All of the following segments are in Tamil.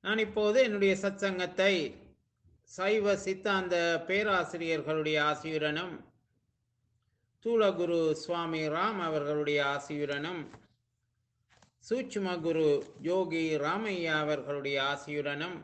நான் இப்போது என்னுடைய சத்சங்கத்தை சைவ சித்தாந்த பேராசிரியர்களுடைய ஆசியுடனும் தூளகுரு சுவாமி ராம் அவர்களுடைய ஆசியுடனும் சூட்சும குரு யோகி ராமையா அவர்களுடைய ஆசியுடனும்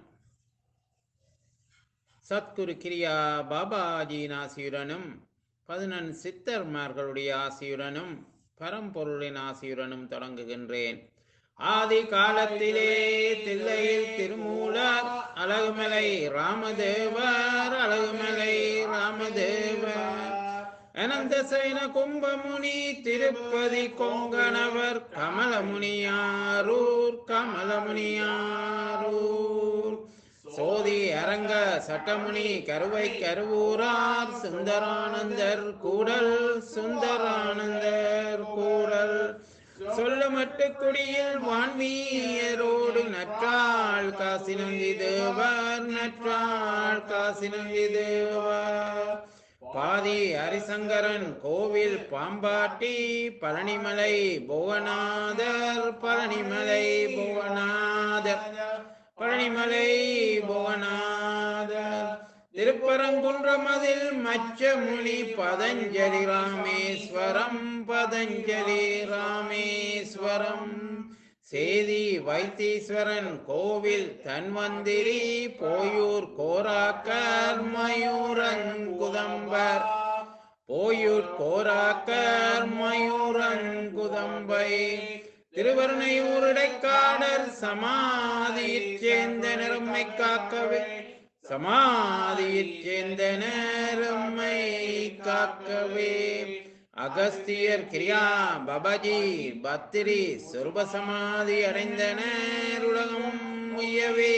சத்குரு கிரியா பாபாஜியின் ஆசியுடனும் பதினெண் சித்தர்மார்களுடைய ஆசியுடனும் பரம்பொருளின் ஆசியுடனும் தொடங்குகின்றேன் ஆதி காலத்திலே தில்லையில் திருமூலர் அழகுமலை ராமதேவர் அழகுமலை ராமதேவர் அனந்த சைன கும்பமுனி திருப்பதி கொங்கணவர் கமலமுனியாரூர் கமலமுனியாரூர் சோதி அரங்க சட்டமுனி கருவை கருவூரார் சுந்தரானந்தர் கூடல் சுந்தரானந்தர் கூடல் சொல்லமட்டு குடியில் வான்மீயரோடு நற்றாள் காசி நம்பி தேவர் நற்றாள் காசி நம்பி தேவர் பாதி ஹரிசங்கரன் கோவில் பாம்பாட்டி பழனிமலை புவனாதர் பழனிமலை புவனாதர் பழனிமலை புவனாதர் திருப்பரங்குன்றமதில் மச்சமுனி பதஞ்சலி ராமேஸ்வரம் பதஞ்சலி ராமேஸ்வரம் சேதி வைத்தீஸ்வரன் கோவில் தன்வந்திரி போயூர் கோராக்கர் மயூரங்குதம்பர் போயூர் கோராக்கர் மயூரங்குதம்பை திருவருணையூர் இடைக்காடர் சமாதியிற் சேர்ந்த நிறம்மை காக்கவே சமாதியிற் சேர்ந்த நேரம்மை காக்கவே அகஸ்தியர் கிரியா பபஜி பத்திரி சொருப சமாதி அடைந்தனர் உலகம் உய்யவே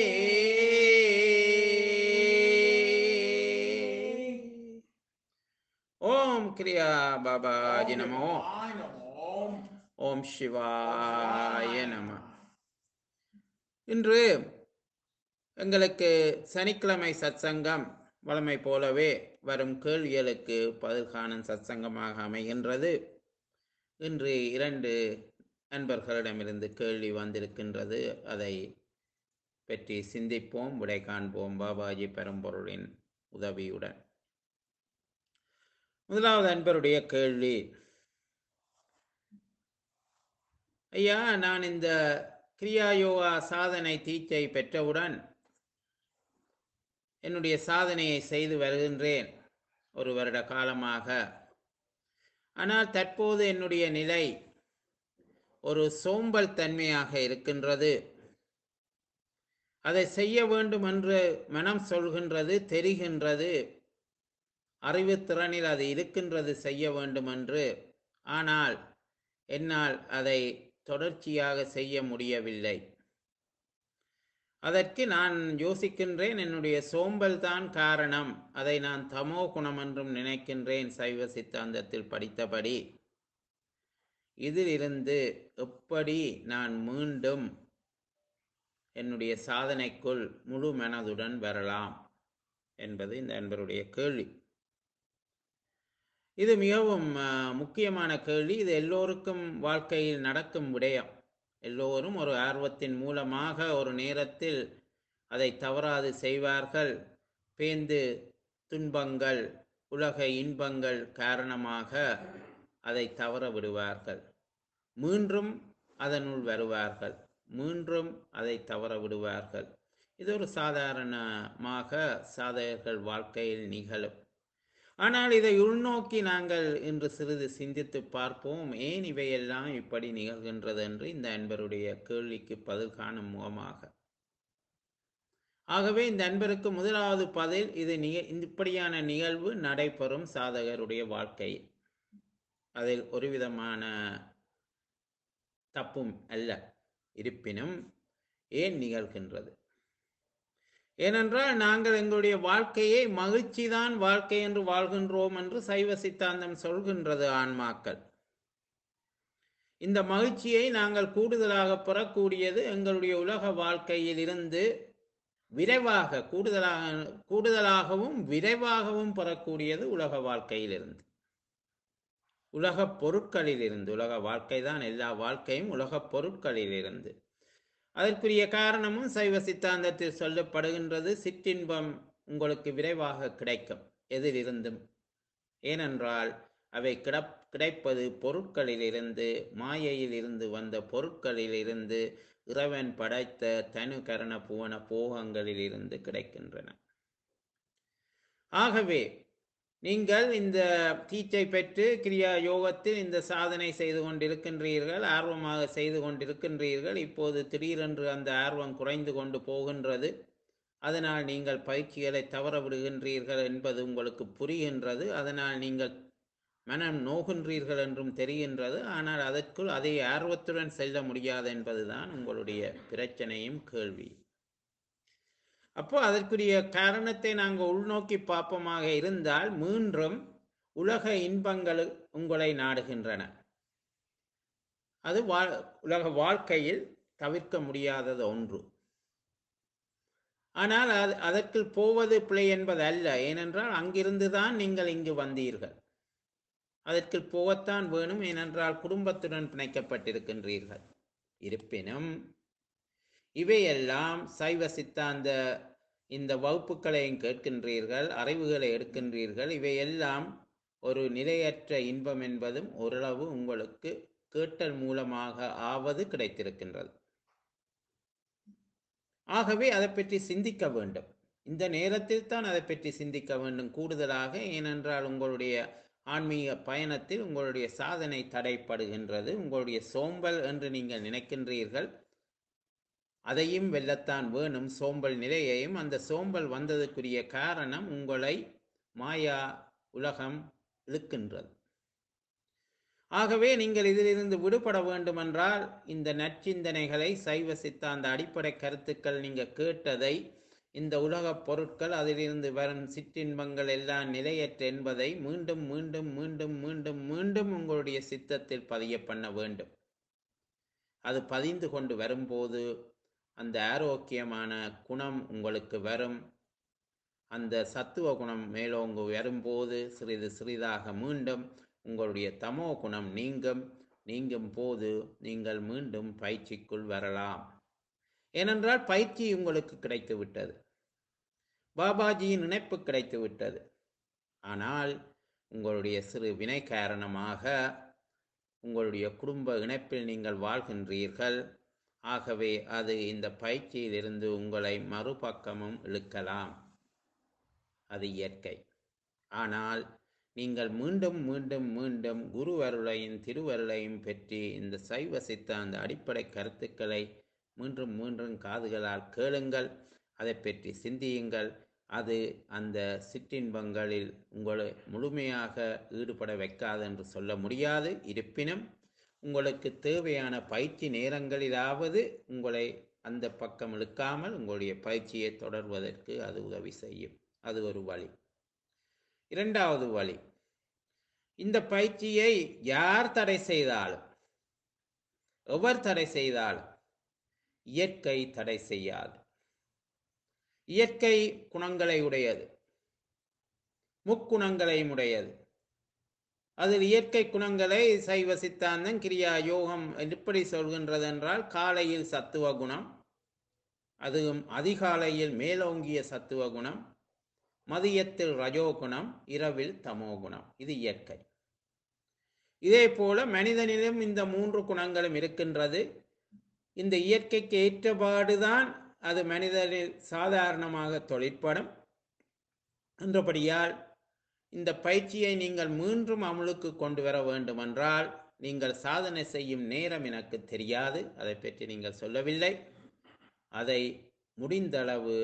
ஓம் கிரியா பாபாஜி நமோ ஓம் சிவாய நம இன்று எங்களுக்கு சனிக்கிழமை சத்சங்கம் வழமை போலவே வரும் கேள்விகளுக்கு பதில் காணும் சத்சங்கமாக அமைகின்றது இன்று இரண்டு நண்பர்களிடமிருந்து கேள்வி வந்திருக்கின்றது அதை பற்றி சிந்திப்போம் விடை காண்போம் பாபாஜி பெரும்பொருளின் உதவியுடன் முதலாவது அன்பருடைய கேள்வி ஐயா நான் இந்த கிரியா யோகா சாதனை தீட்சை பெற்றவுடன் என்னுடைய சாதனையை செய்து வருகின்றேன் ஒரு வருட காலமாக ஆனால் தற்போது என்னுடைய நிலை ஒரு சோம்பல் தன்மையாக இருக்கின்றது அதை செய்ய வேண்டும் என்று மனம் சொல்கின்றது தெரிகின்றது அறிவுத்திறனில் அது இருக்கின்றது செய்ய வேண்டும் என்று ஆனால் என்னால் அதை தொடர்ச்சியாக செய்ய முடியவில்லை அதற்கு நான் யோசிக்கின்றேன் என்னுடைய சோம்பல் தான் காரணம் அதை நான் தமோ குணம் என்றும் நினைக்கின்றேன் சைவ சித்தாந்தத்தில் படித்தபடி இதிலிருந்து எப்படி நான் மீண்டும் என்னுடைய சாதனைக்குள் முழு மனதுடன் வரலாம் என்பது இந்த அன்பருடைய கேள்வி இது மிகவும் முக்கியமான கேள்வி இது எல்லோருக்கும் வாழ்க்கையில் நடக்கும் விடயம் எல்லோரும் ஒரு ஆர்வத்தின் மூலமாக ஒரு நேரத்தில் அதை தவறாது செய்வார்கள் பேந்து துன்பங்கள் உலக இன்பங்கள் காரணமாக அதை தவற விடுவார்கள் மீண்டும் அதனுள் வருவார்கள் மீண்டும் அதை தவற விடுவார்கள் இது ஒரு சாதாரணமாக சாதகர்கள் வாழ்க்கையில் நிகழும் ஆனால் இதை உள்நோக்கி நாங்கள் இன்று சிறிது சிந்தித்து பார்ப்போம் ஏன் இவையெல்லாம் இப்படி நிகழ்கின்றது என்று இந்த அன்பருடைய கேள்விக்கு பதில் காணும் முகமாக ஆகவே இந்த அன்பருக்கு முதலாவது பதில் இது நிக இப்படியான நிகழ்வு நடைபெறும் சாதகருடைய வாழ்க்கையில் அதில் ஒரு விதமான தப்பும் அல்ல இருப்பினும் ஏன் நிகழ்கின்றது ஏனென்றால் நாங்கள் எங்களுடைய வாழ்க்கையை மகிழ்ச்சி தான் வாழ்க்கை என்று வாழ்கின்றோம் என்று சைவ சித்தாந்தம் சொல்கின்றது ஆன்மாக்கள் இந்த மகிழ்ச்சியை நாங்கள் கூடுதலாக பெறக்கூடியது எங்களுடைய உலக வாழ்க்கையில் இருந்து விரைவாக கூடுதலாக கூடுதலாகவும் விரைவாகவும் பெறக்கூடியது உலக வாழ்க்கையிலிருந்து உலக பொருட்களில் இருந்து உலக வாழ்க்கை தான் எல்லா வாழ்க்கையும் உலக பொருட்களில் இருந்து அதற்குரிய காரணமும் சைவ சித்தாந்தத்தில் சொல்லப்படுகின்றது சிற்றின்பம் உங்களுக்கு விரைவாக கிடைக்கும் எதிலிருந்தும் ஏனென்றால் அவை கிடப் கிடைப்பது பொருட்களிலிருந்து மாயையிலிருந்து வந்த பொருட்களிலிருந்து இறைவன் படைத்த தனு கரண புவன போகங்களிலிருந்து கிடைக்கின்றன ஆகவே நீங்கள் இந்த தீச்சை பெற்று கிரியா யோகத்தில் இந்த சாதனை செய்து கொண்டிருக்கின்றீர்கள் ஆர்வமாக செய்து கொண்டிருக்கின்றீர்கள் இப்போது திடீரென்று அந்த ஆர்வம் குறைந்து கொண்டு போகின்றது அதனால் நீங்கள் பயிற்சிகளை தவற விடுகின்றீர்கள் என்பது உங்களுக்கு புரிகின்றது அதனால் நீங்கள் மனம் நோகின்றீர்கள் என்றும் தெரிகின்றது ஆனால் அதற்குள் அதே ஆர்வத்துடன் செல்ல முடியாது என்பதுதான் உங்களுடைய பிரச்சனையும் கேள்வி அப்போ அதற்குரிய காரணத்தை நாங்கள் உள்நோக்கி பார்ப்போமாக இருந்தால் மீண்டும் உலக இன்பங்கள் உங்களை நாடுகின்றன அது வா உலக வாழ்க்கையில் தவிர்க்க முடியாதது ஒன்று ஆனால் அது அதற்குள் போவது பிழை என்பது அல்ல ஏனென்றால் அங்கிருந்து தான் நீங்கள் இங்கு வந்தீர்கள் அதற்கு போகத்தான் வேணும் ஏனென்றால் குடும்பத்துடன் பிணைக்கப்பட்டிருக்கின்றீர்கள் இருப்பினும் இவையெல்லாம் சைவ சித்தாந்த இந்த வகுப்புகளையும் கேட்கின்றீர்கள் அறிவுகளை எடுக்கின்றீர்கள் இவையெல்லாம் ஒரு நிலையற்ற இன்பம் என்பதும் ஓரளவு உங்களுக்கு கேட்டல் மூலமாக ஆவது கிடைத்திருக்கின்றது ஆகவே அதை பற்றி சிந்திக்க வேண்டும் இந்த நேரத்தில் தான் அதை பற்றி சிந்திக்க வேண்டும் கூடுதலாக ஏனென்றால் உங்களுடைய ஆன்மீக பயணத்தில் உங்களுடைய சாதனை தடைப்படுகின்றது உங்களுடைய சோம்பல் என்று நீங்கள் நினைக்கின்றீர்கள் அதையும் வெல்லத்தான் வேணும் சோம்பல் நிலையையும் அந்த சோம்பல் வந்ததுக்குரிய காரணம் உங்களை மாயா உலகம் இழுக்கின்றது ஆகவே நீங்கள் இதிலிருந்து விடுபட வேண்டுமென்றால் இந்த நற்சிந்தனைகளை சைவ சித்தாந்த அடிப்படை கருத்துக்கள் நீங்கள் கேட்டதை இந்த உலகப் பொருட்கள் அதிலிருந்து வரும் சிற்றின்பங்கள் எல்லாம் நிலையற்ற என்பதை மீண்டும் மீண்டும் மீண்டும் மீண்டும் மீண்டும் உங்களுடைய சித்தத்தில் பதிய பண்ண வேண்டும் அது பதிந்து கொண்டு வரும்போது அந்த ஆரோக்கியமான குணம் உங்களுக்கு வரும் அந்த சத்துவ குணம் மேலோங்கு வரும்போது சிறிது சிறிதாக மீண்டும் உங்களுடைய தமோ குணம் நீங்கும் நீங்கும் போது நீங்கள் மீண்டும் பயிற்சிக்குள் வரலாம் ஏனென்றால் பயிற்சி உங்களுக்கு கிடைத்து விட்டது பாபாஜியின் நினைப்பு கிடைத்து விட்டது ஆனால் உங்களுடைய சிறு வினை காரணமாக உங்களுடைய குடும்ப இணைப்பில் நீங்கள் வாழ்கின்றீர்கள் ஆகவே அது இந்த பயிற்சியிலிருந்து உங்களை மறுபக்கமும் இழுக்கலாம் அது இயற்கை ஆனால் நீங்கள் மீண்டும் மீண்டும் மீண்டும் குருவருளையும் திருவருளையும் பெற்றி இந்த சைவ சித்தாந்த அடிப்படை கருத்துக்களை மீண்டும் மீண்டும் காதுகளால் கேளுங்கள் அதை பற்றி சிந்தியுங்கள் அது அந்த சிற்றின்பங்களில் உங்களை முழுமையாக ஈடுபட வைக்காது என்று சொல்ல முடியாது இருப்பினும் உங்களுக்கு தேவையான பயிற்சி நேரங்களிலாவது உங்களை அந்த பக்கம் இழுக்காமல் உங்களுடைய பயிற்சியை தொடர்வதற்கு அது உதவி செய்யும் அது ஒரு வழி இரண்டாவது வழி இந்த பயிற்சியை யார் தடை செய்தாலும் எவர் தடை செய்தாலும் இயற்கை தடை செய்யாது இயற்கை குணங்களை உடையது முக்குணங்களையும் உடையது அதில் இயற்கை குணங்களை சைவ சித்தாந்தம் கிரியா யோகம் எப்படி சொல்கின்றது என்றால் காலையில் சத்துவ குணம் அதுவும் அதிகாலையில் மேலோங்கிய சத்துவ குணம் மதியத்தில் ரஜோகுணம் இரவில் தமோ குணம் இது இயற்கை இதே போல மனிதனிலும் இந்த மூன்று குணங்களும் இருக்கின்றது இந்த இயற்கைக்கு ஏற்றபாடுதான் அது மனிதனில் சாதாரணமாக தொழிற்படும் என்றபடியால் இந்த பயிற்சியை நீங்கள் மீண்டும் அமலுக்கு கொண்டு வர வேண்டுமென்றால் நீங்கள் சாதனை செய்யும் நேரம் எனக்கு தெரியாது அதை பற்றி நீங்கள் சொல்லவில்லை அதை முடிந்தளவு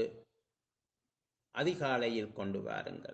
அதிகாலையில் கொண்டு வாருங்கள்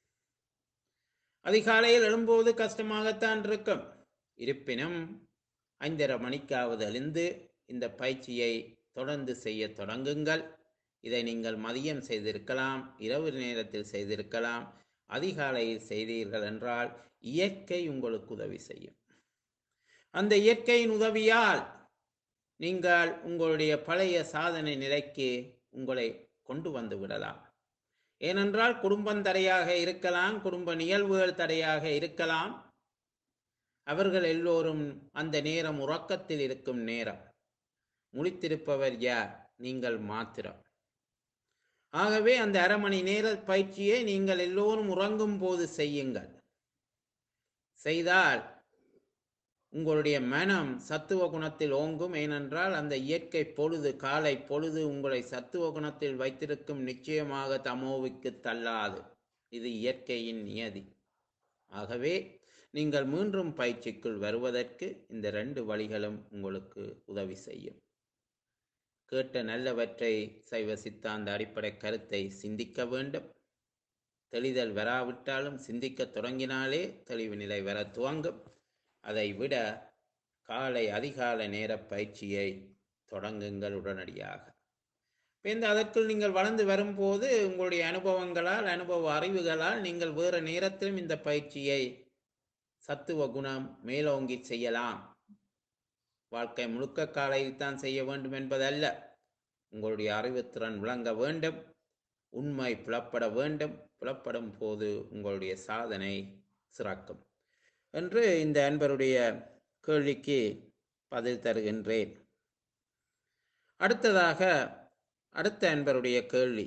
அதிகாலையில் எழும்போது கஷ்டமாகத்தான் இருக்கும் இருப்பினும் ஐந்தரை மணிக்காவது எழுந்து இந்த பயிற்சியை தொடர்ந்து செய்ய தொடங்குங்கள் இதை நீங்கள் மதியம் செய்திருக்கலாம் இரவு நேரத்தில் செய்திருக்கலாம் அதிகாலையில் செய்தீர்கள் என்றால் இயற்கை உங்களுக்கு உதவி செய்யும் அந்த இயற்கையின் உதவியால் நீங்கள் உங்களுடைய பழைய சாதனை நிலைக்கு உங்களை கொண்டு வந்து விடலாம் ஏனென்றால் குடும்பம் தடையாக இருக்கலாம் குடும்ப நிகழ்வுகள் தடையாக இருக்கலாம் அவர்கள் எல்லோரும் அந்த நேரம் உறக்கத்தில் இருக்கும் நேரம் முழித்திருப்பவர் யார் நீங்கள் மாத்திரம் ஆகவே அந்த அரை மணி நேர பயிற்சியை நீங்கள் எல்லோரும் உறங்கும் போது செய்யுங்கள் செய்தால் உங்களுடைய மனம் சத்துவ குணத்தில் ஓங்கும் ஏனென்றால் அந்த இயற்கை பொழுது காலை பொழுது உங்களை சத்துவ குணத்தில் வைத்திருக்கும் நிச்சயமாக தமோவுக்கு தள்ளாது இது இயற்கையின் நியதி ஆகவே நீங்கள் மீண்டும் பயிற்சிக்குள் வருவதற்கு இந்த ரெண்டு வழிகளும் உங்களுக்கு உதவி செய்யும் கேட்ட நல்லவற்றை சைவ சித்தாந்த அடிப்படை கருத்தை சிந்திக்க வேண்டும் தெளிதல் வராவிட்டாலும் சிந்திக்க தொடங்கினாலே தெளிவு நிலை வர துவங்கும் அதை விட காலை அதிகாலை நேர பயிற்சியை தொடங்குங்கள் உடனடியாக இந்த அதற்குள் நீங்கள் வளர்ந்து வரும்போது உங்களுடைய அனுபவங்களால் அனுபவ அறிவுகளால் நீங்கள் வேறு நேரத்திலும் இந்த பயிற்சியை சத்துவ குணம் மேலோங்கி செய்யலாம் வாழ்க்கை முழுக்க காலையில் தான் செய்ய வேண்டும் என்பதல்ல உங்களுடைய அறிவுத்திறன் விளங்க வேண்டும் உண்மை புலப்பட வேண்டும் புலப்படும் போது உங்களுடைய சாதனை சிறக்கும் என்று இந்த அன்பருடைய கேள்விக்கு பதில் தருகின்றேன் அடுத்ததாக அடுத்த அன்பருடைய கேள்வி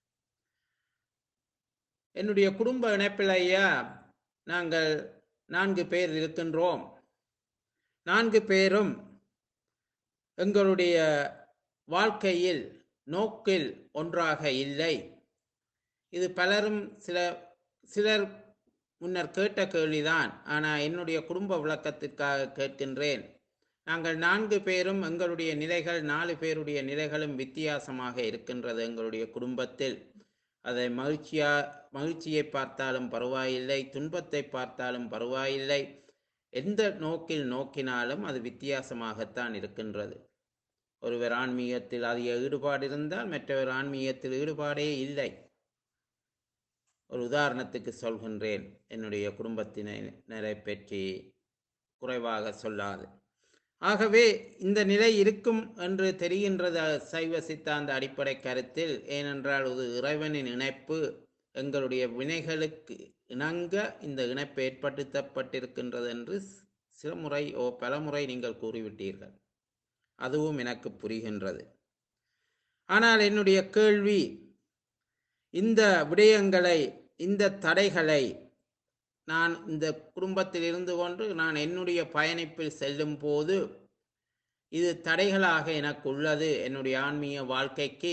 என்னுடைய குடும்ப இணைப்பில் ஐயா நாங்கள் நான்கு பேர் இருக்கின்றோம் நான்கு பேரும் எங்களுடைய வாழ்க்கையில் நோக்கில் ஒன்றாக இல்லை இது பலரும் சில சிலர் முன்னர் கேட்ட கேள்விதான் ஆனால் என்னுடைய குடும்ப விளக்கத்திற்காக கேட்கின்றேன் நாங்கள் நான்கு பேரும் எங்களுடைய நிலைகள் நாலு பேருடைய நிலைகளும் வித்தியாசமாக இருக்கின்றது எங்களுடைய குடும்பத்தில் அதை மகிழ்ச்சியா மகிழ்ச்சியை பார்த்தாலும் பரவாயில்லை துன்பத்தை பார்த்தாலும் பரவாயில்லை எந்த நோக்கில் நோக்கினாலும் அது வித்தியாசமாகத்தான் இருக்கின்றது ஒருவர் ஆன்மீகத்தில் அதிக ஈடுபாடு இருந்தால் மற்றவர் ஆன்மீகத்தில் ஈடுபாடே இல்லை ஒரு உதாரணத்துக்கு சொல்கின்றேன் என்னுடைய குடும்பத்தினரை பற்றி குறைவாக சொல்லாது ஆகவே இந்த நிலை இருக்கும் என்று தெரிகின்றது சைவ சித்தாந்த அடிப்படை கருத்தில் ஏனென்றால் ஒரு இறைவனின் இணைப்பு எங்களுடைய வினைகளுக்கு இணங்க இந்த இணைப்பு ஏற்படுத்தப்பட்டிருக்கின்றது என்று சில முறை ஓ பல முறை நீங்கள் கூறிவிட்டீர்கள் அதுவும் எனக்கு புரிகின்றது ஆனால் என்னுடைய கேள்வி இந்த விடயங்களை இந்த தடைகளை நான் இந்த குடும்பத்தில் இருந்து கொண்டு நான் என்னுடைய பயணிப்பில் செல்லும் போது இது தடைகளாக எனக்கு உள்ளது என்னுடைய ஆன்மீக வாழ்க்கைக்கு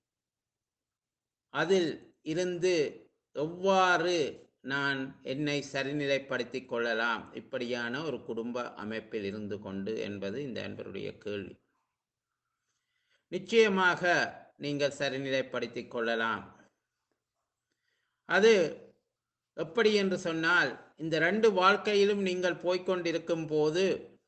அதில் இருந்து எவ்வாறு நான் என்னை சரிநிலைப்படுத்திக் கொள்ளலாம் இப்படியான ஒரு குடும்ப அமைப்பில் இருந்து கொண்டு என்பது இந்த அன்பருடைய கேள்வி நிச்சயமாக நீங்கள் சரிநிலைப்படுத்திக் கொள்ளலாம் அது எப்படி என்று சொன்னால் இந்த ரெண்டு வாழ்க்கையிலும் நீங்கள் போய்கொண்டிருக்கும் போது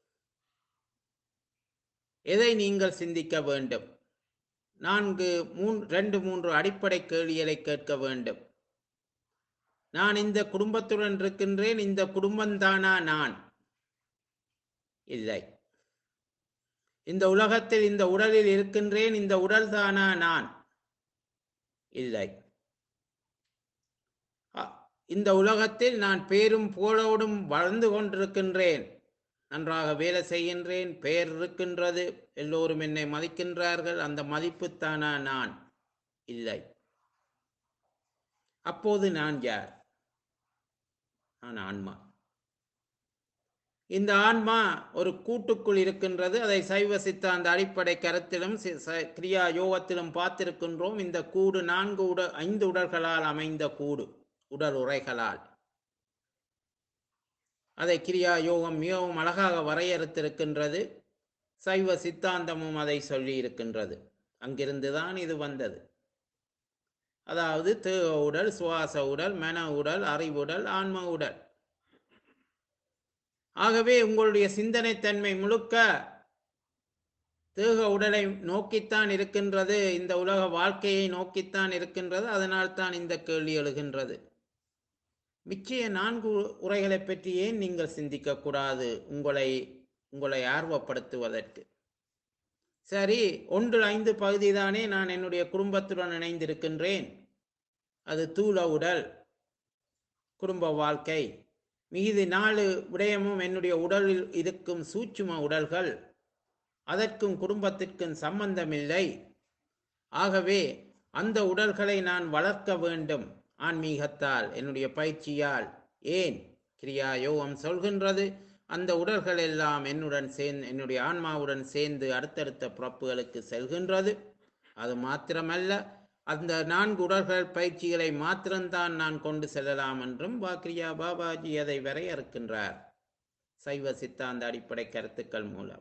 எதை நீங்கள் சிந்திக்க வேண்டும் நான்கு மூன் ரெண்டு மூன்று அடிப்படை கேள்விகளை கேட்க வேண்டும் நான் இந்த குடும்பத்துடன் இருக்கின்றேன் இந்த குடும்பம்தானா நான் இல்லை இந்த உலகத்தில் இந்த உடலில் இருக்கின்றேன் இந்த உடல் தானா நான் இல்லை இந்த உலகத்தில் நான் பேரும் புகழோடும் வளர்ந்து கொண்டிருக்கின்றேன் நன்றாக வேலை செய்கின்றேன் பெயர் இருக்கின்றது எல்லோரும் என்னை மதிக்கின்றார்கள் அந்த மதிப்புத்தானா நான் இல்லை அப்போது நான் யார் நான் ஆன்மா இந்த ஆன்மா ஒரு கூட்டுக்குள் இருக்கின்றது அதை சைவ சித்தாந்த அடிப்படை கருத்திலும் கிரியா யோகத்திலும் பார்த்திருக்கின்றோம் இந்த கூடு நான்கு உடல் ஐந்து உடல்களால் அமைந்த கூடு உடல் உரைகளால் அதை கிரியா யோகம் மிகவும் அழகாக வரையறுத்திருக்கின்றது சைவ சித்தாந்தமும் அதை சொல்லி இருக்கின்றது அங்கிருந்துதான் இது வந்தது அதாவது தேக உடல் சுவாச உடல் மன உடல் அறிவுடல் ஆன்ம உடல் ஆகவே உங்களுடைய சிந்தனை தன்மை முழுக்க தேக உடலை நோக்கித்தான் இருக்கின்றது இந்த உலக வாழ்க்கையை நோக்கித்தான் இருக்கின்றது அதனால் தான் இந்த கேள்வி எழுகின்றது மிச்சைய நான்கு உரைகளை பற்றி ஏன் நீங்கள் சிந்திக்க கூடாது உங்களை உங்களை ஆர்வப்படுத்துவதற்கு சரி ஒன்று ஐந்து பகுதி தானே நான் என்னுடைய குடும்பத்துடன் இணைந்திருக்கின்றேன் அது தூள உடல் குடும்ப வாழ்க்கை மீது நாலு விடயமும் என்னுடைய உடலில் இருக்கும் சூட்சும உடல்கள் அதற்கும் குடும்பத்திற்கும் சம்பந்தமில்லை ஆகவே அந்த உடல்களை நான் வளர்க்க வேண்டும் ஆன்மீகத்தால் என்னுடைய பயிற்சியால் ஏன் கிரியா யோகம் சொல்கின்றது அந்த உடல்கள் எல்லாம் என்னுடன் சேர்ந்து என்னுடைய ஆன்மாவுடன் சேர்ந்து அடுத்தடுத்த பிறப்புகளுக்கு செல்கின்றது அது மாத்திரமல்ல அந்த நான்கு உடல்கள் பயிற்சிகளை மாத்திரம்தான் நான் கொண்டு செல்லலாம் என்றும் பாக்ரியா பாபாஜி அதை வரையறுக்கின்றார் சைவ சித்தாந்த அடிப்படை கருத்துக்கள் மூலம்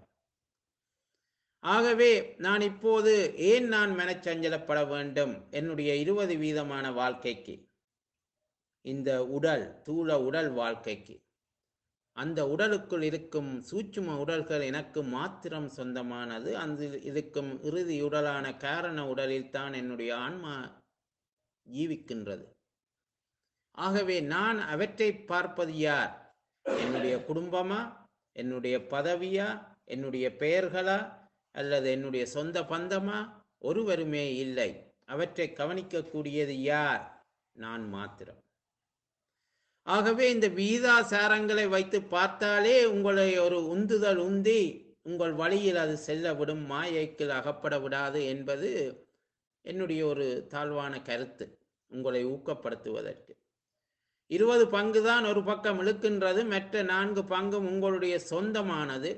ஆகவே நான் இப்போது ஏன் நான் மனச்சஞ்சலப்பட வேண்டும் என்னுடைய இருபது வீதமான வாழ்க்கைக்கு இந்த உடல் தூள உடல் வாழ்க்கைக்கு அந்த உடலுக்குள் இருக்கும் சூட்சும உடல்கள் எனக்கு மாத்திரம் சொந்தமானது அந்த இருக்கும் இறுதி உடலான காரண உடலில் தான் என்னுடைய ஆன்மா ஜீவிக்கின்றது ஆகவே நான் அவற்றை பார்ப்பது யார் என்னுடைய குடும்பமா என்னுடைய பதவியா என்னுடைய பெயர்களா அல்லது என்னுடைய சொந்த பந்தமா ஒருவருமே இல்லை அவற்றை கவனிக்கக்கூடியது யார் நான் மாத்திரம் ஆகவே இந்த வீதாசாரங்களை வைத்து பார்த்தாலே உங்களை ஒரு உந்துதல் உந்தி உங்கள் வழியில் அது செல்ல விடும் மாயைக்கு அகப்பட விடாது என்பது என்னுடைய ஒரு தாழ்வான கருத்து உங்களை ஊக்கப்படுத்துவதற்கு இருபது பங்கு தான் ஒரு பக்கம் இழுக்கின்றது மற்ற நான்கு பங்கும் உங்களுடைய சொந்தமானது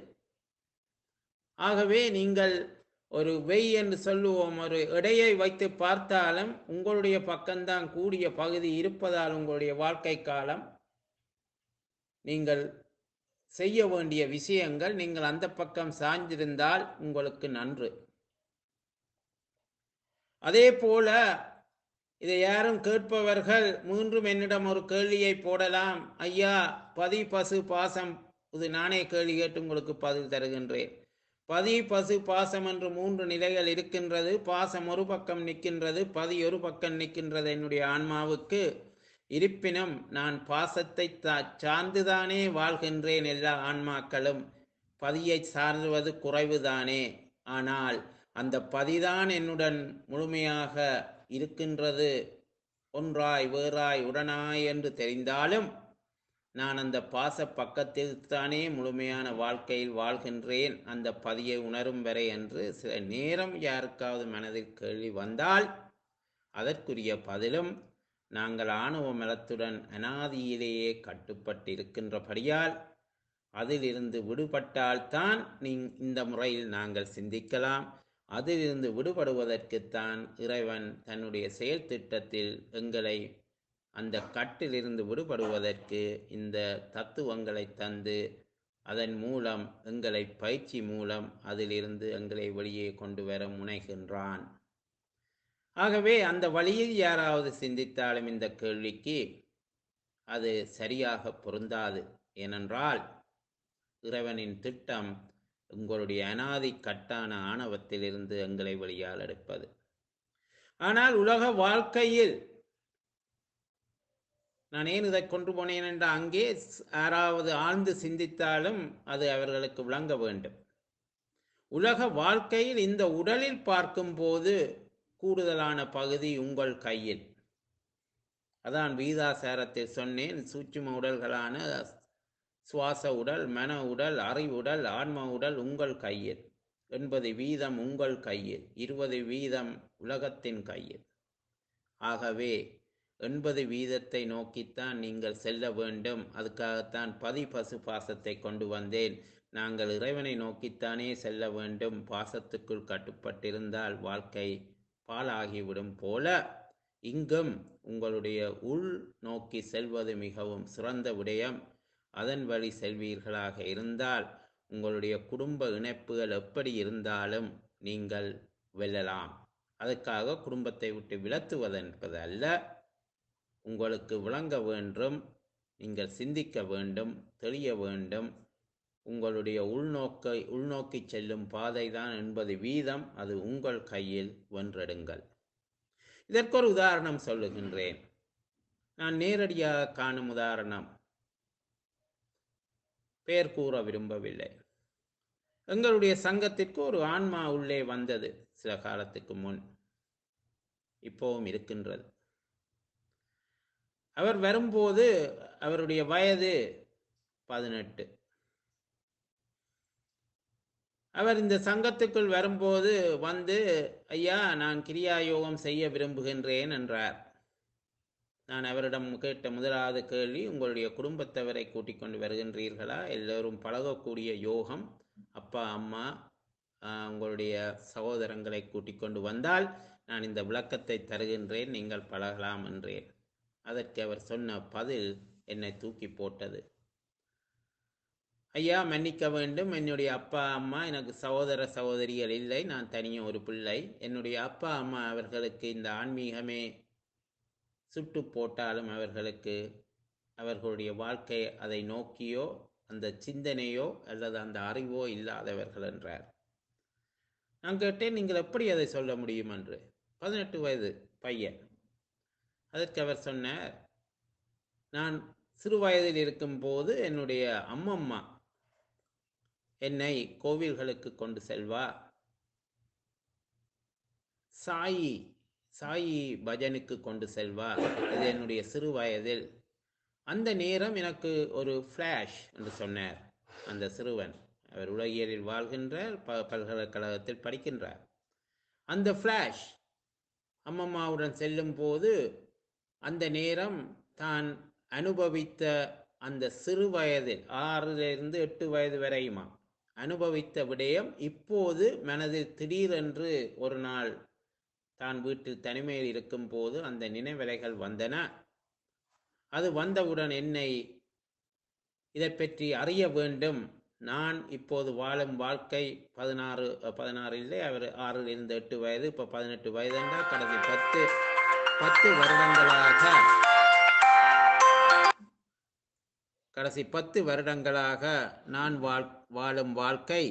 ஆகவே நீங்கள் ஒரு வெய் என்று சொல்லுவோம் ஒரு எடையை வைத்து பார்த்தாலும் உங்களுடைய பக்கம்தான் கூடிய பகுதி இருப்பதால் உங்களுடைய வாழ்க்கை காலம் நீங்கள் செய்ய வேண்டிய விஷயங்கள் நீங்கள் அந்த பக்கம் சாய்ந்திருந்தால் உங்களுக்கு நன்று அதே போல இதை யாரும் கேட்பவர்கள் மீண்டும் என்னிடம் ஒரு கேள்வியை போடலாம் ஐயா பதி பசு பாசம் இது நானே கேள்வி கேட்டு உங்களுக்கு பதில் தருகின்றேன் பதி பசு பாசம் என்று மூன்று நிலைகள் இருக்கின்றது பாசம் ஒரு பக்கம் நிற்கின்றது பதி ஒரு பக்கம் நிற்கின்றது என்னுடைய ஆன்மாவுக்கு இருப்பினும் நான் பாசத்தை சார்ந்துதானே வாழ்கின்றேன் எல்லா ஆன்மாக்களும் பதியை சார்ந்துவது குறைவுதானே ஆனால் அந்த பதிதான் என்னுடன் முழுமையாக இருக்கின்றது ஒன்றாய் வேறாய் உடனாய் என்று தெரிந்தாலும் நான் அந்த பாச பக்கத்தில் தானே முழுமையான வாழ்க்கையில் வாழ்கின்றேன் அந்த பதியை உணரும் வரை என்று சில நேரம் யாருக்காவது மனதில் கேள்வி வந்தால் அதற்குரிய பதிலும் நாங்கள் ஆணவ மலத்துடன் அனாதியிலேயே கட்டுப்பட்டிருக்கின்றபடியால் அதிலிருந்து விடுபட்டால்தான் நீ இந்த முறையில் நாங்கள் சிந்திக்கலாம் அதிலிருந்து விடுபடுவதற்குத்தான் இறைவன் தன்னுடைய செயல் திட்டத்தில் எங்களை அந்த கட்டிலிருந்து விடுபடுவதற்கு இந்த தத்துவங்களை தந்து அதன் மூலம் எங்களை பயிற்சி மூலம் அதிலிருந்து எங்களை வெளியே கொண்டு வர முனைகின்றான் ஆகவே அந்த வழியில் யாராவது சிந்தித்தாலும் இந்த கேள்விக்கு அது சரியாக பொருந்தாது ஏனென்றால் இறைவனின் திட்டம் உங்களுடைய அனாதி கட்டான ஆணவத்திலிருந்து எங்களை வெளியால் எடுப்பது ஆனால் உலக வாழ்க்கையில் நான் ஏன் இதை கொண்டு போனேன் என்ற அங்கே யாராவது ஆழ்ந்து சிந்தித்தாலும் அது அவர்களுக்கு விளங்க வேண்டும் உலக வாழ்க்கையில் இந்த உடலில் பார்க்கும்போது கூடுதலான பகுதி உங்கள் கையில் அதான் வீதாசாரத்தில் சொன்னேன் சூட்சும உடல்களான சுவாச உடல் மன உடல் அறிவுடல் ஆன்ம உடல் உங்கள் கையில் எண்பது வீதம் உங்கள் கையில் இருபது வீதம் உலகத்தின் கையில் ஆகவே எண்பது வீதத்தை நோக்கித்தான் நீங்கள் செல்ல வேண்டும் அதுக்காகத்தான் பதி பசு பாசத்தை கொண்டு வந்தேன் நாங்கள் இறைவனை நோக்கித்தானே செல்ல வேண்டும் பாசத்துக்குள் கட்டுப்பட்டிருந்தால் வாழ்க்கை பாலாகிவிடும் போல இங்கும் உங்களுடைய உள் நோக்கி செல்வது மிகவும் சிறந்த விடயம் அதன் வழி செல்வீர்களாக இருந்தால் உங்களுடைய குடும்ப இணைப்புகள் எப்படி இருந்தாலும் நீங்கள் வெல்லலாம் அதுக்காக குடும்பத்தை விட்டு விலத்துவதென்பது அல்ல உங்களுக்கு விளங்க வேண்டும் நீங்கள் சிந்திக்க வேண்டும் தெரிய வேண்டும் உங்களுடைய உள்நோக்கை உள்நோக்கி செல்லும் பாதை தான் என்பது வீதம் அது உங்கள் கையில் வென்றெடுங்கள் இதற்கொரு உதாரணம் சொல்லுகின்றேன் நான் நேரடியாக காணும் உதாரணம் பெயர் கூற விரும்பவில்லை எங்களுடைய சங்கத்திற்கு ஒரு ஆன்மா உள்ளே வந்தது சில காலத்துக்கு முன் இப்போவும் இருக்கின்றது அவர் வரும்போது அவருடைய வயது பதினெட்டு அவர் இந்த சங்கத்துக்குள் வரும்போது வந்து ஐயா நான் கிரியா யோகம் செய்ய விரும்புகின்றேன் என்றார் நான் அவரிடம் கேட்ட முதலாவது கேள்வி உங்களுடைய குடும்பத்தவரை கூட்டிக் கொண்டு வருகின்றீர்களா எல்லோரும் பழகக்கூடிய யோகம் அப்பா அம்மா ஆஹ், உங்களுடைய சகோதரங்களை கூட்டிக் கொண்டு வந்தால் நான் இந்த விளக்கத்தை தருகின்றேன் நீங்கள் பழகலாம் என்றேன் அதற்கு அவர் சொன்ன பதில் என்னை தூக்கி போட்டது ஐயா மன்னிக்க வேண்டும் என்னுடைய அப்பா அம்மா எனக்கு சகோதர சகோதரிகள் இல்லை நான் தனியே ஒரு பிள்ளை என்னுடைய அப்பா அம்மா அவர்களுக்கு இந்த ஆன்மீகமே சுட்டு போட்டாலும் அவர்களுக்கு அவர்களுடைய வாழ்க்கை அதை நோக்கியோ அந்த சிந்தனையோ அல்லது அந்த அறிவோ இல்லாதவர்கள் என்றார் நான் கேட்டேன் நீங்கள் எப்படி அதை சொல்ல முடியும் என்று பதினெட்டு வயது பையன் அதற்கு அவர் சொன்னார் நான் சிறு வயதில் இருக்கும்போது என்னுடைய அம்மம்மா என்னை கோவில்களுக்கு கொண்டு செல்வார் சாயி சாயி பஜனுக்கு கொண்டு செல்வார் இது என்னுடைய சிறு வயதில் அந்த நேரம் எனக்கு ஒரு ஃப்ளாஷ் என்று சொன்னார் அந்த சிறுவன் அவர் உலகியலில் வாழ்கின்றார் ப பல்கலைக்கழகத்தில் படிக்கின்றார் அந்த ஃப்ளாஷ் அம்மம்மாவுடன் செல்லும் போது அந்த நேரம் தான் அனுபவித்த அந்த சிறு வயதில் ஆறிலிருந்து எட்டு வயது வரையுமா அனுபவித்த விடயம் இப்போது மனதில் திடீரென்று ஒரு நாள் தான் வீட்டில் தனிமையில் இருக்கும்போது அந்த நினைவலைகள் வந்தன அது வந்தவுடன் என்னை இதை பற்றி அறிய வேண்டும் நான் இப்போது வாழும் வாழ்க்கை பதினாறு பதினாறு இல்லை அவர் ஆறில் இருந்து எட்டு வயது இப்போ பதினெட்டு வயது என்றால் கடைசி பத்து பத்து வருடங்களாக கடைசி பத்து வருடங்களாக நான் வாழ் வாழும் வாழ்க்கை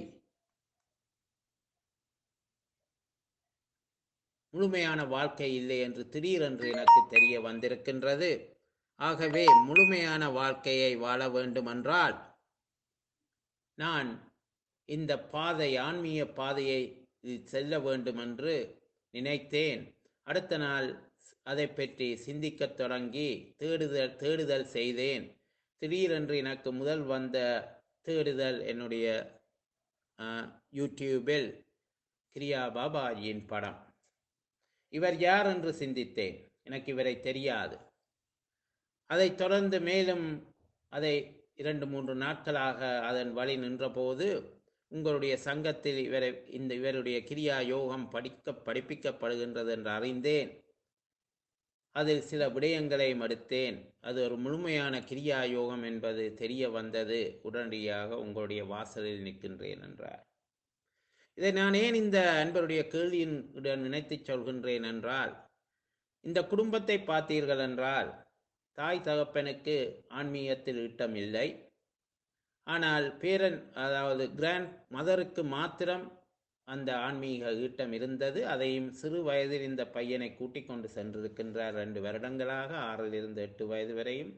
முழுமையான வாழ்க்கை இல்லை என்று திடீரென்று எனக்கு தெரிய வந்திருக்கின்றது ஆகவே முழுமையான வாழ்க்கையை வாழ வேண்டுமென்றால் நான் இந்த பாதை ஆன்மீக பாதையை செல்ல வேண்டுமென்று நினைத்தேன் அடுத்த நாள் அதை பற்றி சிந்திக்கத் தொடங்கி தேடுதல் தேடுதல் செய்தேன் திடீரென்று எனக்கு முதல் வந்த தேடுதல் என்னுடைய அஹ், யூடியூபில் கிரியா பாபாஜியின் படம் இவர் யார் என்று சிந்தித்தேன் எனக்கு இவரை தெரியாது அதைத் தொடர்ந்து மேலும் அதை இரண்டு மூன்று நாட்களாக அதன் வழி நின்றபோது உங்களுடைய சங்கத்தில் இவரை இந்த இவருடைய கிரியா யோகம் படிக்க படிப்பிக்கப்படுகின்றது என்று அறிந்தேன் அதில் சில விடயங்களையும் எடுத்தேன் அது ஒரு முழுமையான கிரியா யோகம் என்பது தெரிய வந்தது உடனடியாக உங்களுடைய வாசலில் நிற்கின்றேன் என்றார் இதை நான் ஏன் இந்த அன்பருடைய கேள்வியுடன் நினைத்துச் சொல்கின்றேன் என்றால் இந்த குடும்பத்தை பார்த்தீர்கள் என்றால் தாய் தகப்பனுக்கு ஆன்மீகத்தில் ஈட்டம் இல்லை ஆனால் பேரன் அதாவது கிராண்ட் மதருக்கு மாத்திரம் அந்த ஆன்மீக ஈட்டம் இருந்தது அதையும் சிறு வயதில் இந்த பையனை கூட்டிக் கொண்டு சென்றிருக்கின்றார் ரெண்டு வருடங்களாக ஆறில் இருந்து எட்டு வயது வரையும்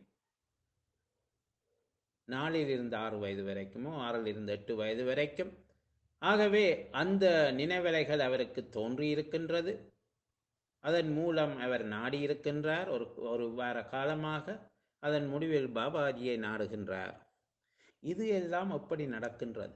நாலில் இருந்து ஆறு வயது வரைக்குமோ ஆறில் இருந்து எட்டு வயது வரைக்கும் ஆகவே அந்த நினைவலைகள் அவருக்கு தோன்றியிருக்கின்றது அதன் மூலம் அவர் நாடியிருக்கின்றார் ஒரு ஒரு வார காலமாக அதன் முடிவில் பாபாஜியை நாடுகின்றார் இது எல்லாம் எப்படி நடக்கின்றது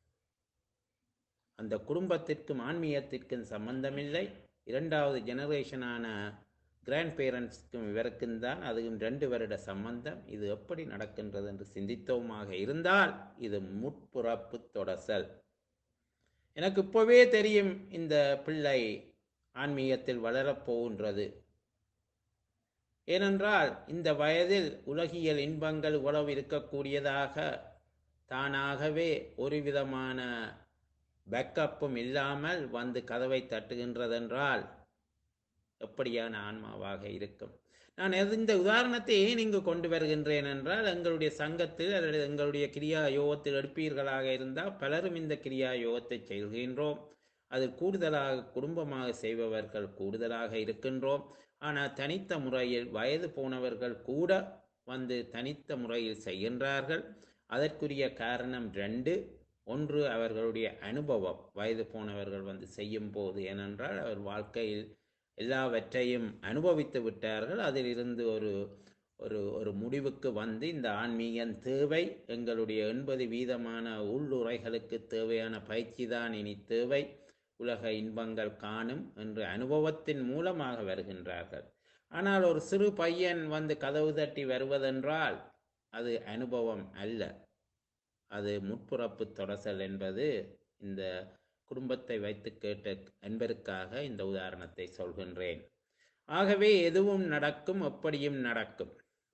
அந்த குடும்பத்திற்கும் ஆன்மீகத்திற்கும் சம்பந்தமில்லை இரண்டாவது ஜெனரேஷனான கிராண்ட் பேரண்ட்ஸ்க்கும் இவருக்கும் தான் அதுவும் ரெண்டு வருட சம்பந்தம் இது எப்படி நடக்கின்றது என்று சிந்தித்தோமாக இருந்தால் இது முற்புறப்பு தொடசல் எனக்கு இப்போவே தெரியும் இந்த பிள்ளை ஆன்மீகத்தில் வளரப் போகின்றது ஏனென்றால் இந்த வயதில் உலகியல் இன்பங்கள் உறவு இருக்கக்கூடியதாக தானாகவே ஒரு விதமான பேக்கப்பும் இல்லாமல் வந்து கதவை தட்டுகின்றதென்றால் எப்படியான ஆன்மாவாக இருக்கும் நான் எது- இந்த உதாரணத்தை ஏன் இங்கு கொண்டு வருகின்றேன் என்றால் எங்களுடைய சங்கத்தில் அல்லது எங்களுடைய கிரியா யோகத்தில் எடுப்பீர்களாக இருந்தால் பலரும் இந்த கிரியா யோகத்தை செய்கின்றோம் அதில் கூடுதலாக குடும்பமாக செய்பவர்கள் கூடுதலாக இருக்கின்றோம் ஆனால் தனித்த முறையில் வயது போனவர்கள் கூட வந்து தனித்த முறையில் செய்கின்றார்கள் அதற்குரிய காரணம் ரெண்டு ஒன்று அவர்களுடைய அனுபவம் வயது போனவர்கள் வந்து செய்யும் போது ஏனென்றால் அவர் வாழ்க்கையில் எல்லாவற்றையும் அனுபவித்து விட்டார்கள் அதிலிருந்து ஒரு ஒரு ஒரு முடிவுக்கு வந்து இந்த ஆன்மீகம் தேவை எங்களுடைய எண்பது வீதமான உள்ளுரைகளுக்கு தேவையான பயிற்சி தான் இனி தேவை உலக இன்பங்கள் காணும் என்ற அனுபவத்தின் மூலமாக வருகின்றார்கள் ஆனால் ஒரு சிறு பையன் வந்து கதவு தட்டி வருவதென்றால் அது அனுபவம் அல்ல அது முற்புறப்பு தொடசல் என்பது இந்த குடும்பத்தை வைத்து கேட்ட அன்பருக்காக இந்த உதாரணத்தை சொல்கின்றேன் ஆகவே எதுவும் நடக்கும் எப்படியும் நடக்கும்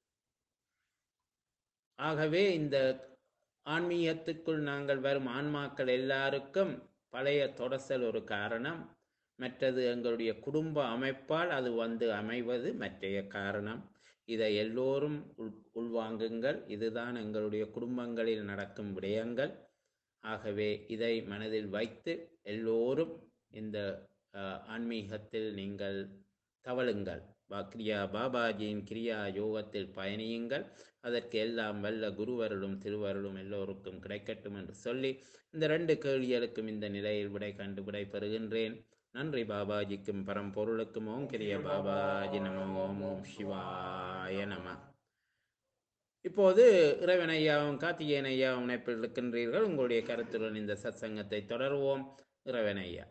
ஆகவே இந்த ஆன்மீகத்துக்குள் நாங்கள் வரும் ஆன்மாக்கள் எல்லாருக்கும் பழைய தொடசல் ஒரு காரணம் மற்றது எங்களுடைய குடும்ப அமைப்பால் அது வந்து அமைவது மற்றைய காரணம் இதை எல்லோரும் உள் உள்வாங்குங்கள் இதுதான் எங்களுடைய குடும்பங்களில் நடக்கும் விடயங்கள் ஆகவே இதை மனதில் வைத்து எல்லோரும் இந்த அஹ், ஆன்மீகத்தில் நீங்கள் தவழுங்கள் பா- கிரியா பாபாஜியின் கிரியா யோகத்தில் பயணியுங்கள் அதற்கு எல்லாம் வல்ல குருவருளும் திருவருளும் எல்லோருக்கும் கிடைக்கட்டும் என்று சொல்லி இந்த ரெண்டு கேள்விகளுக்கும் இந்த நிலையில் விடை கண்டு விடை பெறுகின்றேன் நன்றி பாபாஜிக்கும் பரம்பொருளுக்கும் ஓம் கிரிய பாபாஜி நம ஓம் ஓம் சிவாய நம இப்போது இறைவன் ஐயாவும் கார்த்திகேயன் ஐயாவும் இணைப்பில் இருக்கின்றீர்கள் உங்களுடைய கருத்துடன் இந்த சத்சங்கத்தை தொடருவோம் இறைவன் ஐயா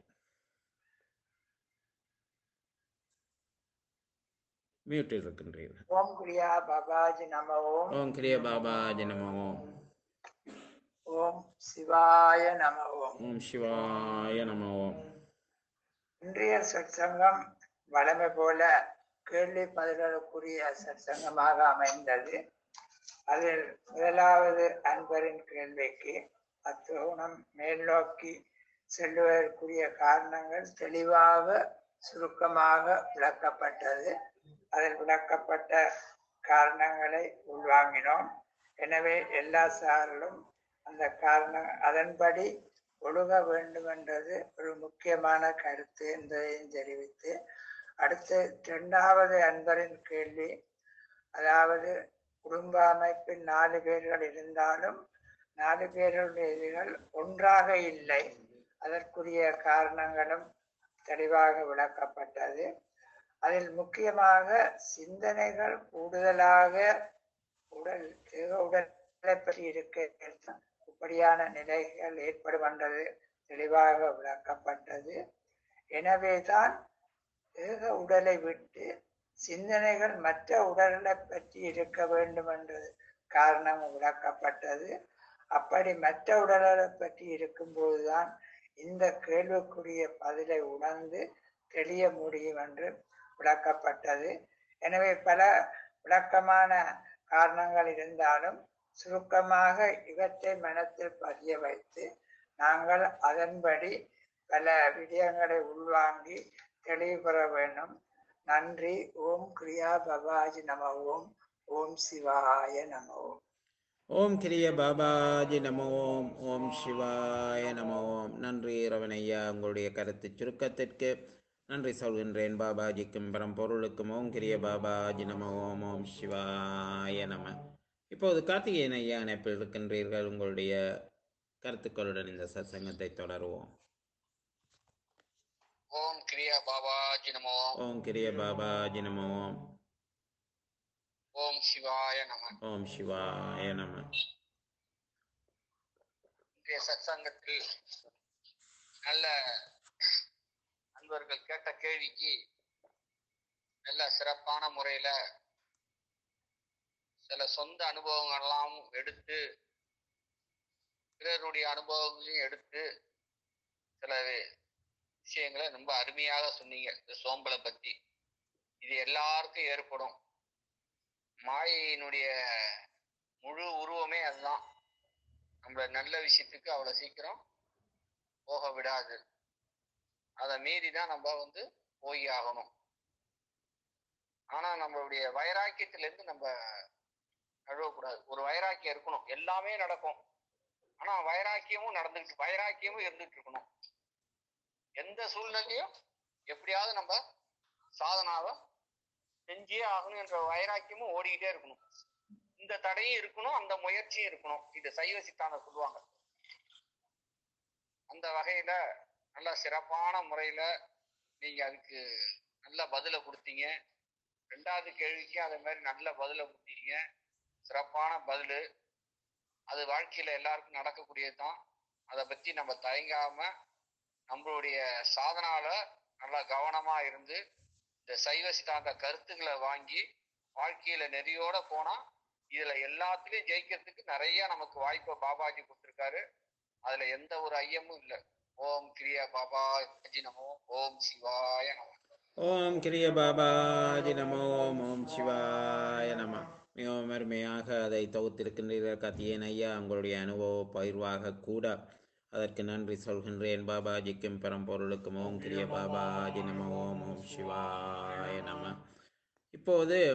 மியூட்டில் இருக்கின்றீர்கள் ஓம் கிரியா பாபாஜி நம ஓம் ஓம் கிரிய பாபாஜி நம ஓம் ஓம் சிவாய நம ஓம் ஓம் சிவாய நம ஓம் இன்றைய சற்சங்கம் வழமை போல கேள்வி பதில்களுக்குரிய சற்சங்கமாக அமைந்தது அதில் முதலாவது அன்பரின் கேள்விக்கு அத்தோணம் மேல் நோக்கி செல்வதற்குரிய காரணங்கள் தெளிவாக சுருக்கமாக விளக்கப்பட்டது அதில் விளக்கப்பட்ட காரணங்களை உள்வாங்கினோம் எனவே எல்லா சாரலும் அந்த காரணம் அதன்படி ஒழுக வேண்டும் என்றது ஒரு முக்கியமான கருத்து என்பதையும் தெரிவித்து அடுத்து இரண்டாவது அன்பரின் கேள்வி அதாவது குடும்ப அமைப்பில் நாலு பேர்கள் இருந்தாலும் நாலு பேர்களுடைய இதுகள் ஒன்றாக இல்லை அதற்குரிய காரணங்களும் தெளிவாக விளக்கப்பட்டது அதில் முக்கியமாக சிந்தனைகள் கூடுதலாக உடல் தேக உடலை பற்றி இருக்க இப்படியான நிலைகள் ஏற்படுகின்றது தெளிவாக விளக்கப்பட்டது எனவேதான் தேக உடலை விட்டு சிந்தனைகள் மற்ற உடல்களை பற்றி இருக்க வேண்டும் என்றது காரணம் விளக்கப்பட்டது அப்படி மற்ற உடல்களை பற்றி இருக்கும்போதுதான் இந்த கேள்விக்குரிய பதிலை உணர்ந்து தெளிய முடியும் என்று விளக்கப்பட்டது எனவே பல விளக்கமான காரணங்கள் இருந்தாலும் சுருக்கமாக இவற்றை மனத்தில் பதிய வைத்து நாங்கள் அதன்படி பல விடயங்களை உள்வாங்கி தெளிவு பெற வேண்டும் நன்றி ஓம் கிரியா பபாஜி நம ஓம் ஓம் சிவாய நம ஓம் ஓம் கிரிய பாபாஜி நம ஓம் ஓம் சிவாய நம ஓம் நன்றி இரவன் ஐயா உங்களுடைய கருத்து சுருக்கத்திற்கு நன்றி சொல்கின்றேன் பாபாஜிக்கும் பரம்பொருளுக்கும் ஓம் கிரிய பாபாஜி நம ஓம் ஓம் சிவாய நம இப்போது கார்த்திகேயன் ஐயா இணைப்பில் இருக்கின்றீர்கள் உங்களுடைய கருத்துக்களுடன் இந்த சத்சங்கத்தை தொடருவோம் ஓம் கிரியா பாபாஜி நமோ ஓம் கிரிய பாபாஜி நம ஓம் ஓம் சிவாய நம ஓம் சிவாய நம இன்றைய சத்சங்கத்தில் நல்ல அன்பர்கள் கேட்ட கேள்விக்கு நல்ல சிறப்பான முறையில சில சொந்த அனுபவங்கள்லாம் எடுத்து பிறருடைய அனுபவங்களையும் எடுத்து சில விஷயங்களை ரொம்ப அருமையாக சொன்னீங்க இந்த சோம்பலை பத்தி இது எல்லாருக்கும் ஏற்படும் மாயையினுடைய முழு உருவமே அதுதான் நம்மள நல்ல விஷயத்துக்கு அவ்வளவு சீக்கிரம் போக விடாது அதை மீறி தான் நம்ம வந்து போய் ஆகணும் ஆனா நம்மளுடைய வைராக்கியத்திலிருந்து நம்ம நழுவக்கூடாது ஒரு வைராக்கியம் இருக்கணும் எல்லாமே நடக்கும் ஆனா வைராக்கியமும் நடந்துட்டு வைராக்கியமும் இருந்துட்டு இருக்கணும் எந்த சூழ்நிலையும் எப்படியாவது நம்ம சாதனாவை செஞ்சே ஆகணும் என்ற வைராக்கியமும் ஓடிக்கிட்டே இருக்கணும் இந்த தடையும் இருக்கணும் அந்த முயற்சியும் இருக்கணும் இது சைவ சித்தாந்த சொல்லுவாங்க அந்த வகையில நல்ல சிறப்பான முறையில நீங்க அதுக்கு நல்ல பதில கொடுத்தீங்க ரெண்டாவது கேள்விக்கு அதே மாதிரி நல்ல பதில கொடுத்தீங்க சிறப்பான பதில் அது வாழ்க்கையில எல்லாருக்கும் நடக்கக்கூடியது தான் அதை பத்தி நம்ம தயங்காம நம்மளுடைய சாதனால நல்லா கவனமா இருந்து இந்த சைவ சித்தாந்த கருத்துக்களை வாங்கி வாழ்க்கையில நெறியோட போனா இதுல எல்லாத்துலயும் ஜெயிக்கிறதுக்கு நிறைய நமக்கு வாய்ப்பை பாபாஜி கொடுத்துருக்காரு அதுல எந்த ஒரு ஐயமும் இல்லை ஓம் கிரியா பாபாஜி நமோ ஓம் சிவாய நமோ ஓம் கிரிய பாபாஜி நமோ ஓம் ஓம் சிவாய நம மிகவும் அருமையாக அதை தொகுத்திருக்கின்றீர்கள் கத்தியன் ஐயா உங்களுடைய அனுபவ பகிர்வாக கூட அதற்கு நன்றி சொல்கின்றேன் பாபாஜிக்கும் பரம்பொருளுக்கும் ஓம் கிரிய பாபாஜி நம ஓம் ஓம் சிவாய நம இப்போது